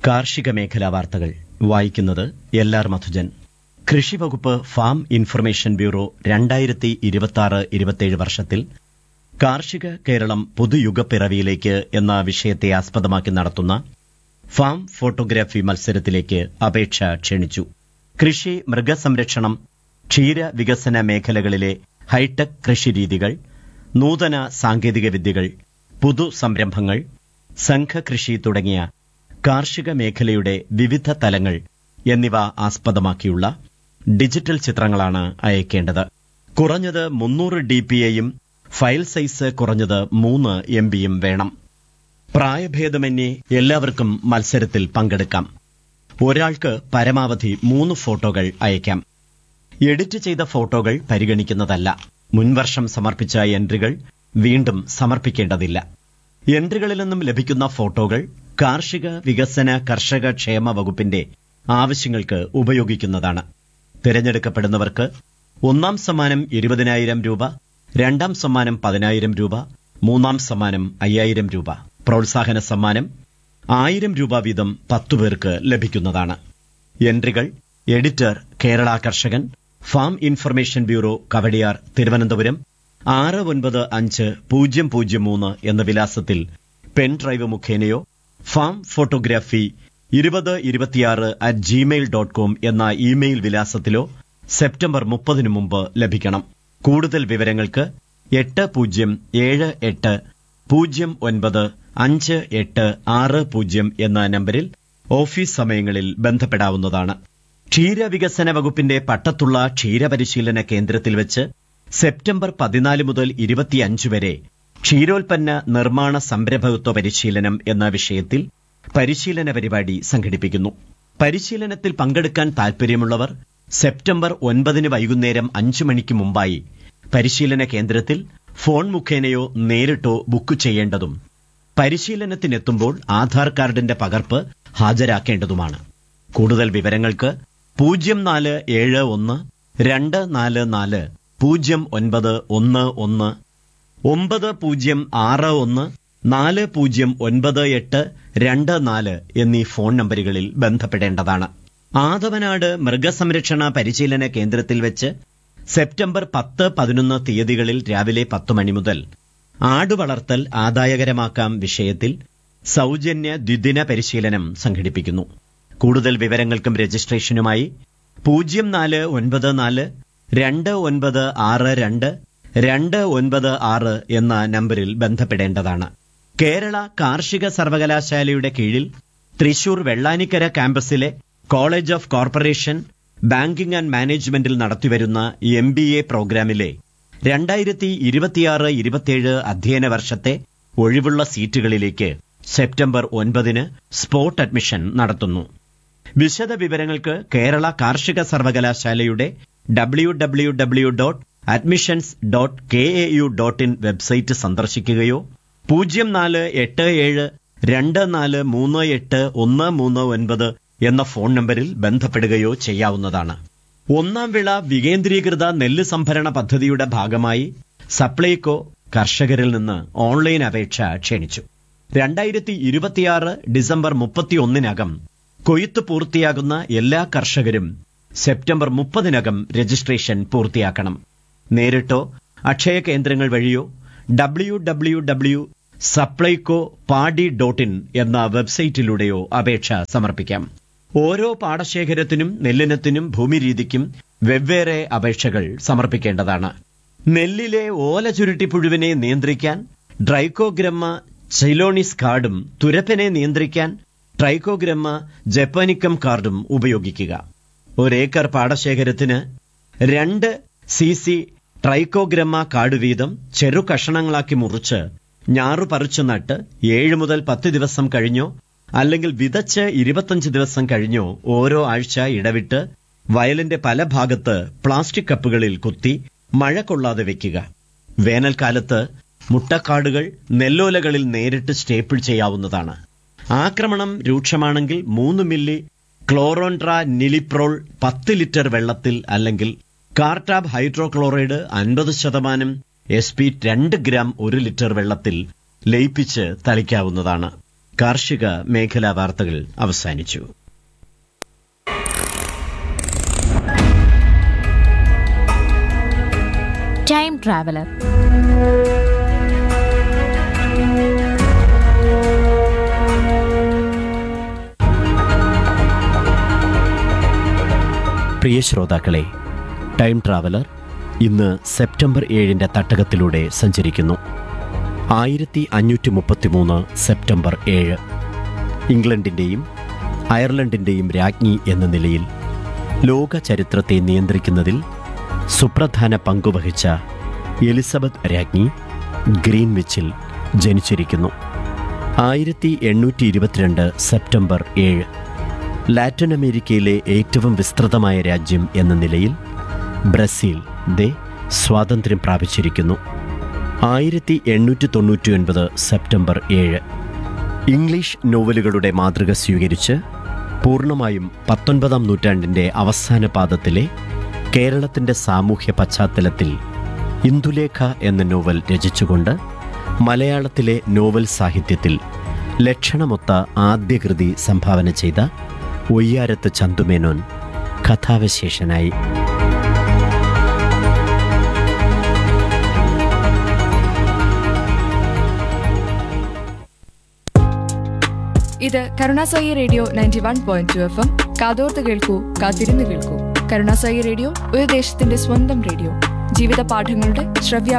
കാർഷിക മേഖലാ വാർത്തകൾ വായിക്കുന്നത് എൽ ആർ മധുജൻ കൃഷിവകുപ്പ് ഫാം ഇൻഫർമേഷൻ ബ്യൂറോ രണ്ടായിരത്തി ഇരുപത്തിയാറ് ഇരുപത്തിയേഴ് വർഷത്തിൽ കാർഷിക കേരളം പുതുയുഗപ്പിറവിയിലേക്ക് എന്ന വിഷയത്തെ ആസ്പദമാക്കി നടത്തുന്ന ഫാം ഫോട്ടോഗ്രാഫി മത്സരത്തിലേക്ക് അപേക്ഷ ക്ഷണിച്ചു കൃഷി മൃഗസംരക്ഷണം ക്ഷീര വികസന മേഖലകളിലെ ഹൈടെക് കൃഷിരീതികൾ നൂതന സാങ്കേതിക വിദ്യകൾ പുതു സംരംഭങ്ങൾ സംഘകൃഷി തുടങ്ങിയ കാർഷിക മേഖലയുടെ വിവിധ തലങ്ങൾ എന്നിവ ആസ്പദമാക്കിയുള്ള ഡിജിറ്റൽ ചിത്രങ്ങളാണ് അയക്കേണ്ടത് കുറഞ്ഞത് മുന്നൂറ് ഡി പി ഐയും ഫയൽ സൈസ് കുറഞ്ഞത് മൂന്ന് എം ബിയും വേണം പ്രായഭേദമന്യേ എല്ലാവർക്കും മത്സരത്തിൽ പങ്കെടുക്കാം ഒരാൾക്ക് പരമാവധി മൂന്ന് ഫോട്ടോകൾ അയക്കാം എഡിറ്റ് ചെയ്ത ഫോട്ടോകൾ പരിഗണിക്കുന്നതല്ല മുൻവർഷം സമർപ്പിച്ച എൻട്രികൾ വീണ്ടും സമർപ്പിക്കേണ്ടതില്ല എൻട്രികളിൽ നിന്നും ലഭിക്കുന്ന ഫോട്ടോകൾ കാർഷിക വികസന കർഷക ക്ഷേമ വകുപ്പിന്റെ ആവശ്യങ്ങൾക്ക് ഉപയോഗിക്കുന്നതാണ് തിരഞ്ഞെടുക്കപ്പെടുന്നവർക്ക് ഒന്നാം സമ്മാനം ഇരുപതിനായിരം രൂപ രണ്ടാം സമ്മാനം പതിനായിരം രൂപ മൂന്നാം സമ്മാനം അയ്യായിരം രൂപ പ്രോത്സാഹന സമ്മാനം ആയിരം രൂപ വീതം പത്തു പേർക്ക് ലഭിക്കുന്നതാണ് എൻട്രികൾ editor Kerala Karshakan farm information bureau Kawdiar Thiruvananthapuram ആറ് ഒൻപത് അഞ്ച് പൂജ്യം പൂജ്യം മൂന്ന് എന്ന വിലാസത്തിൽ പെൻ ഡ്രൈവ് മുഖേനയോ ഫാം ഫോട്ടോഗ്രാഫി ഇരുപത് ഇരുപത്തിയാറ് അറ്റ് ജിമെയിൽ ഡോട്ട് കോം എന്ന ഇമെയിൽ വിലാസത്തിലോ സെപ്റ്റംബർ മുപ്പതിനു മുമ്പ് ലഭിക്കണം കൂടുതൽ വിവരങ്ങൾക്ക് എട്ട് പൂജ്യം ഏഴ് എട്ട് പൂജ്യം ഒൻപത് അഞ്ച് എട്ട് ആറ് പൂജ്യം എന്ന നമ്പരിൽ ഓഫീസ് സമയങ്ങളിൽ ബന്ധപ്പെടാവുന്നതാണ് ക്ഷീരവികസന വകുപ്പിന്റെ പട്ടത്തുള്ള ക്ഷീരപരിശീലന കേന്ദ്രത്തിൽ വെച്ച് സെപ്റ്റംബർ പതിനാല് മുതൽ ഇരുപത്തിയഞ്ച് വരെ ക്ഷീരോൽപ്പന്ന നിർമ്മാണ സംരംഭകത്വ പരിശീലനം എന്ന വിഷയത്തിൽ പരിശീലന പരിപാടി സംഘടിപ്പിക്കുന്നു പരിശീലനത്തിൽ പങ്കെടുക്കാൻ താൽപര്യമുള്ളവർ സെപ്റ്റംബർ ഒൻപതിന് വൈകുന്നേരം അഞ്ചു മണിക്ക് മുമ്പായി പരിശീലന കേന്ദ്രത്തിൽ ഫോൺ മുഖേനയോ നേരിട്ടോ ബുക്ക് ചെയ്യേണ്ടതും പരിശീലനത്തിനെത്തുമ്പോൾ ആധാർ കാർഡിന്റെ പകർപ്പ് ഹാജരാക്കേണ്ടതുമാണ് കൂടുതൽ വിവരങ്ങൾക്ക് പൂജ്യം നാല് ഏഴ് ഒന്ന് രണ്ട് നാല് നാല് പൂജ്യം ഒൻപത് ഒന്ന് ഒന്ന് ഒമ്പത് പൂജ്യം ആറ് ഒന്ന് നാല് പൂജ്യം ഒൻപത് എട്ട് രണ്ട് നാല് എന്നീ ഫോൺ നമ്പറുകളിൽ ബന്ധപ്പെടേണ്ടതാണ് ആദവനാട് മൃഗസംരക്ഷണ പരിശീലന കേന്ദ്രത്തിൽ വെച്ച് സെപ്റ്റംബർ പത്ത് പതിനൊന്ന് തീയതികളിൽ രാവിലെ പത്ത് മണി മുതൽ ആടുവളർത്തൽ ആദായകരമാക്കാം വിഷയത്തിൽ സൗജന്യ ദ്വിദിന പരിശീലനം സംഘടിപ്പിക്കുന്നു കൂടുതൽ വിവരങ്ങൾക്കും രജിസ്ട്രേഷനുമായി പൂജ്യം നാല് ഒൻപത് നാല് രണ്ട് ഒൻപത് ആറ് രണ്ട് രണ്ട് ഒൻപത് ആറ് എന്ന നമ്പറിൽ ബന്ധപ്പെടേണ്ടതാണ് കേരള കാർഷിക സർവകലാശാലയുടെ കീഴിൽ തൃശൂർ വെള്ളാനിക്കര ക്യാമ്പസിലെ college of corporation banking and മാനേജ്മെന്റിൽ നടത്തിവരുന്ന എം ബി എ പ്രോഗ്രാമിലെ രണ്ടായിരത്തി ഇരുപത്തിയാറ് ഇരുപത്തിയേഴ് അധ്യയന വർഷത്തെ ഒഴിവുള്ള സീറ്റുകളിലേക്ക് സെപ്റ്റംബർ ഒൻപതിന് സ്പോട്ട് അഡ്മിഷൻ നടത്തുന്നു വിശദ വിവരങ്ങൾക്ക് കേരള കാർഷിക സർവകലാശാലയുടെ W W W dot admissions dot K A U dot in website സന്ദർശിക്കുകയോ പൂജ്യം നാല് എട്ട് ഏഴ് രണ്ട് നാല് മൂന്ന് എട്ട് ഒന്ന് മൂന്ന് ഒൻപത് എന്ന ഫോൺ നമ്പറിൽ ബന്ധപ്പെടുകയോ ചെയ്യാവുന്നതാണ് ഒന്നാം വിള വികേന്ദ്രീകൃത നെല്ല് സംഭരണ പദ്ധതിയുടെ ഭാഗമായി സപ്ലൈകോ കർഷകരിൽ നിന്ന് ഓൺലൈൻ അപേക്ഷ ക്ഷണിച്ചു രണ്ടായിരത്തി ഇരുപത്തിയാറ് ഡിസംബർ മുപ്പത്തിയൊന്നിനകം കൊയ്ത്ത് പൂർത്തിയാകുന്ന എല്ലാ കർഷകരും സെപ്റ്റംബർ മുപ്പതിനകം രജിസ്ട്രേഷൻ പൂർത്തിയാക്കണം നേരിട്ടോ അക്ഷയ കേന്ദ്രങ്ങൾ വഴിയോ W W W Supplyco paddy dot in എന്ന വെബ്സൈറ്റിലൂടെയോ അപേക്ഷ സമർപ്പിക്കാം ഓരോ പാടശേഖരത്തിനും നെല്ലിനത്തിനും ഭൂമിരീതിക്കും വെവ്വേറെ അപേക്ഷകൾ സമർപ്പിക്കേണ്ടതാണ് നെല്ലിലെ ഓല ചുരുട്ടിപ്പുഴുവിനെ നിയന്ത്രിക്കാൻ ഡ്രൈക്കോഗ്രമ്മ ചൈലോണിസ് കാർഡും തുരപ്പനെ നിയന്ത്രിക്കാൻ ട്രൈക്കോഗ്രമ്മ ജപ്പാനിക്കം കാർഡും ഉപയോഗിക്കുക ഒരേക്കർ പാടശേഖരത്തിന് രണ്ട് സി സി ട്രൈക്കോഗ്രമ്മ കാർഡ് വീതം ചെറു കഷണങ്ങളാക്കി മുറിച്ച് ഞാറു പറിച്ചു നട്ട് ഏഴ് മുതൽ പത്ത് ദിവസം കഴിഞ്ഞോ അല്ലെങ്കിൽ വിതച്ച് ഇരുപത്തഞ്ച് ദിവസം കഴിഞ്ഞോ ഓരോ ആഴ്ച ഇടവിട്ട് വയലിന്റെ പല ഭാഗത്ത് പ്ലാസ്റ്റിക് കപ്പുകളിൽ കുത്തി മഴ കൊള്ളാതെ വെക്കുക വേനൽക്കാലത്ത് മുട്ടക്കാടുകൾ നെല്ലോലകളിൽ നേരിട്ട് സ്റ്റേപ്പിൾ ചെയ്യാവുന്നതാണ് ആക്രമണം രൂക്ഷമാണെങ്കിൽ മൂന്ന് മില്ലി ക്ലോറോൺട്ര നിലിപ്രോൾ പത്ത് ലിറ്റർ വെള്ളത്തിൽ അല്ലെങ്കിൽ കാർട്ടാബ് ഹൈഡ്രോക്ലോറൈഡ് അൻപത് ശതമാനം എസ് പി രണ്ട് ഗ്രാം ഒരു ലിറ്റർ വെള്ളത്തിൽ ലയിപ്പിച്ച് തളിക്കാവുന്നതാണ് കാർഷിക മേഖലാ വാർത്തകൾ അവസാനിച്ചു ടൈം ട്രാവലർ പ്രിയ ശ്രോതാക്കളെ ടൈം ട്രാവലർ ഇന്ന് സെപ്റ്റംബർ ഏഴിന്റെ തട്ടകത്തിലൂടെ സഞ്ചരിക്കുന്നു ആയിരത്തി അഞ്ഞൂറ്റി മുപ്പത്തിമൂന്ന് സെപ്റ്റംബർ ഏഴ് ഇംഗ്ലണ്ടിന്റെയും അയർലൻഡിന്റെയും രാജ്ഞി എന്ന നിലയിൽ ലോക ചരിത്രത്തെ നിയന്ത്രിക്കുന്നതിൽ സുപ്രധാന പങ്കുവഹിച്ച എലിസബത്ത് രാജ്ഞി ഗ്രീൻവിച്ചിൽ ജനിച്ചിരിക്കുന്നു ആയിരത്തി എണ്ണൂറ്റി ഇരുപത്തിരണ്ട് സെപ്റ്റംബർ ഏഴ് ലാറ്റിൻ അമേരിക്കയിലെ ഏറ്റവും വിസ്തൃതമായ രാജ്യം എന്ന നിലയിൽ ബ്രസീൽ ദേ സ്വാതന്ത്ര്യം പ്രാപിച്ചിരിക്കുന്നു ആയിരത്തി എണ്ണൂറ്റി തൊണ്ണൂറ്റി ഒൻപത് സെപ്റ്റംബർ ഏഴ് ഇംഗ്ലീഷ് നോവലുകളുടെ മാതൃക സ്വീകരിച്ച് പൂർണ്ണമായും പത്തൊൻപതാം നൂറ്റാണ്ടിൻ്റെ അവസാന പാദത്തിലെ കേരളത്തിൻ്റെ സാമൂഹ്യ പശ്ചാത്തലത്തിൽ ഇന്ദുലേഖ എന്ന നോവൽ രചിച്ചുകൊണ്ട് മലയാളത്തിലെ നോവൽ സാഹിത്യത്തിൽ ലക്ഷണമൊത്ത ആദ്യ കൃതി സംഭാവന ചെയ്ത ഒയ്യാരത്ത് ചന്തുമേനോൻ കഥാവിശേഷനായി ഇത് കരുണാസായി radio ninety one point two F M കാതോർത്ത് കേൾക്കൂ കാത്തിരുന്ന് കേൾക്കൂ കരുണാസായി റേഡിയോ ഒരു ദേശത്തിന്റെ സ്വന്തം റേഡിയോ ജീവിത പാഠങ്ങളുടെ ശ്രവ്യ